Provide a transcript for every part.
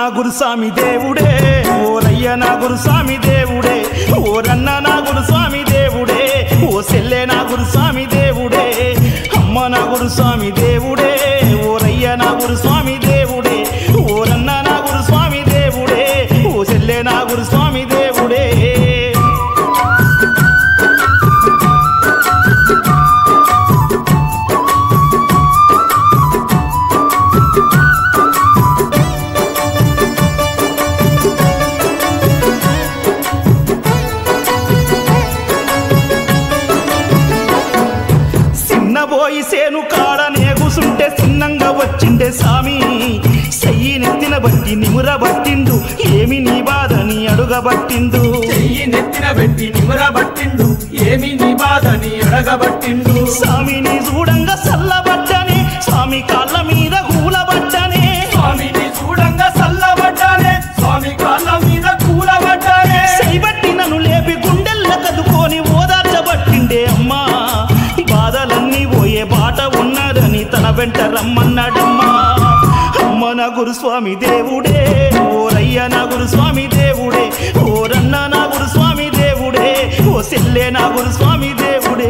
నా గురుస్వామి దేవుడే ఓరయ్య నా గురుస్వామి దేవుడే ఓరన్న నా గురుస్వామి దేవుడే ఓ సెల్లె నా గురుస్వామి దేవుడే అమ్మ నా గురుస్వామి దేవుడే ఓరయ్య నా గురుస్వామి దేవుడే ఓరన్న నా గురుస్వామి దేవుడే ఓ సెల్లె నా గురుస్వామి దేవుడే చిన్నబోయి సేను కాడ నేగుసుంటే చిన్నంగా వచ్చిండే సామి చెయ్యి నెత్తిన బట్టి నిముర బట్టిండు ఏమి నీ బాధని అడుగబట్టిండు చెయ్యి నెత్తిన పెట్టి నిమురబట్టిండు ఏమి నీ బాధని అడగబట్టిండు స్వామిని చూడంగా సల్లబట్టనే స్వామి కాళ్ళ మీద కూలబట్టనే స్వామిని చూడంగా సల్లబడ్డానే స్వామి కాళ్ళ మీద కూలబడ్డానే చేయబట్టి నన్ను లేపి గుండెల్ల కదుకొని ఓదార్చబట్టిండే అమ్మా బాధలన్నీ పోయే బాట ఉన్నదని తన వెంట రమ్మన్నాడమ్మా అమ్మ నా గురుస్వామి దేవుడే ఓరయ్య నా గురుస్వామి దేవుడే ఓరన్న నా గురుస్వామి దేవుడే ఓ సెల్లే నా గురుస్వామి దేవుడే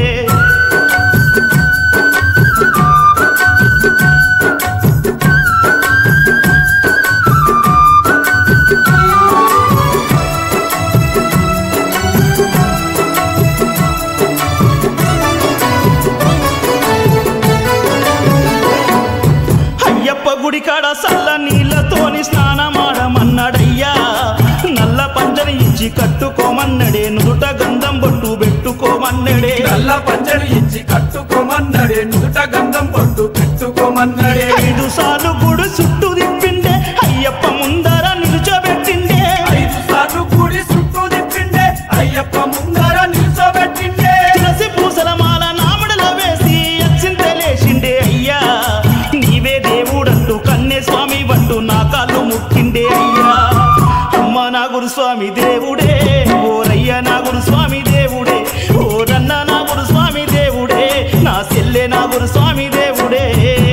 అయ్యప్ప గుడి కాడ సల్ల నీళ్ళతోని స్నానమాడమన్నాడయ్యా నల్ల పంచని ఇచ్చి కట్టుకోమన్నడే నుదుట గంధం బొట్టు పెట్టుకోమన్నడే నల్ల పంచలు ఇచ్చి కట్టుకోమన్నాడే నుదుట గంధం పొట్టు పెట్టుకోమన్నాడే ఐదు సార్లు గుడి చుట్టూ తిప్పిండే అయ్యప్ప ముందర నిలుచోబెట్టిండే ఐదు సార్లు కూడి చుట్టూ తిప్పిండే అయ్యప్ప ముందర నిల్చోబెట్టిండే తులసి పూసల మాల నామడలో వేసి అచ్చింతలేసిండే అయ్యా నీవే దేవుడంటూ కన్నే స్వామి వంటూ నా కాళ్ళు ముట్టిండే అయ్యా అమ్మ నా గురుస్వామి దేవుడే ఓరయ్య నా గురుస్వామి దేవుడే ఓరన్న నా గురుస్వామి దేవుడే నా సెల్లె నా గురుస్వామి దేవుడే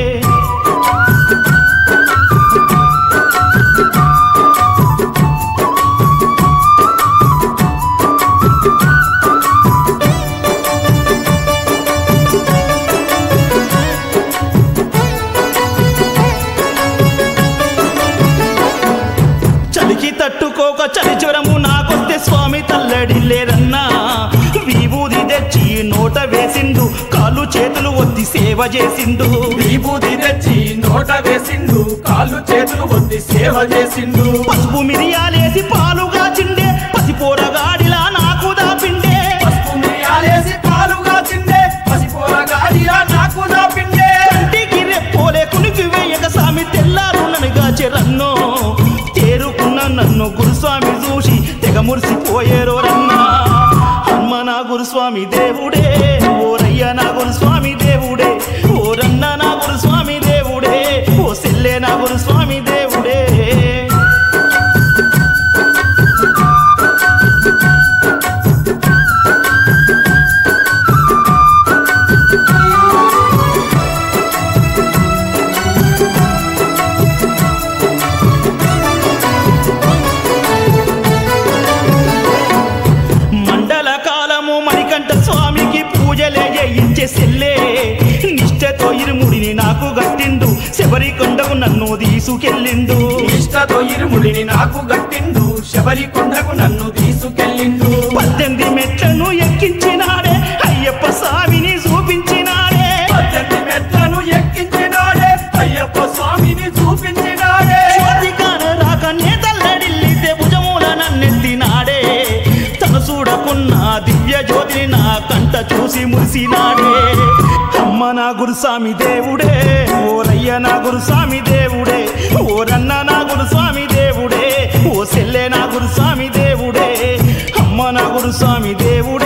చలికి తట్టుకోక చలి జ్వరము నాకొస్తే స్వామి తల్లడి లేరన్నా విభూది తెచ్చి నోట వేసిండు కాళ్ళు చేతులు ఒత్తి సేవ చేసిండు విభూతి తెచ్చి నోట వేసిండు కాళ్ళు చేతులు ఒత్తి సేవ చేసిండు పసుపు మిరియాలేసి పాలు కాచిండే పసిపోరగాడిలా నాకు దాపిండే పసుపు మిరియాలేసి పాలు కాచిండే పసిపోల గాడిలా నాకు దాపిండే కంటికి రెప్పోలే కునికి వేయక స్వామి తెల్లారు నన్నుగా చెరన్నో తేరుకున్న నన్ను గురుస్వామి చూసి తెగ మురిసిపోయేరో రన్నా అమ్మ నా గురుస్వామి దేవుడే ఓరయ్య నా గురుస్వామి దేవుడే ఓరన్న నా గురుస్వామి దేవుడే ఓ సెల్లె నా గురుస్వామి దేవుడే మండల కాలము మణికంఠ స్వామికి పూజలే చేయించే సెల్లే నిష్టతో ఇరుముడిని నాకు గట్టిండు శబరి కొండకు నన్ను తీసుకెళ్ళిండు ఇష్టతో ఇరుముడిని నాకు గట్టిండు శబరి కొండకు నన్ను తీసుకెళ్ళిండు పద్దెనిమిది మెట్లను ఎక్కించినాడే అయ్యప్ప స్వామిని చూపించినాడే పద్దెనిమిది మెట్లను ఎక్కించినాడే అయ్యప్ప స్వామిని చూపించినాడే స్వాతికాన రాక నేతల్లడిల్లితే భుజముల నన్నెత్తినాడే తను చూడకున్న దివ్య జ్యోతిని నా కంట చూసి మురిసినాడే అమ్మ నా గురుస్వామి దేవుడే ఓరయ్య నా గురుస్వామి దేవుడే ఓరన్న నా గురుస్వామి దేవుడే ఓ సెల్లె నా గురుస్వామి దేవుడే అమ్మ నా గురుస్వామి దేవుడే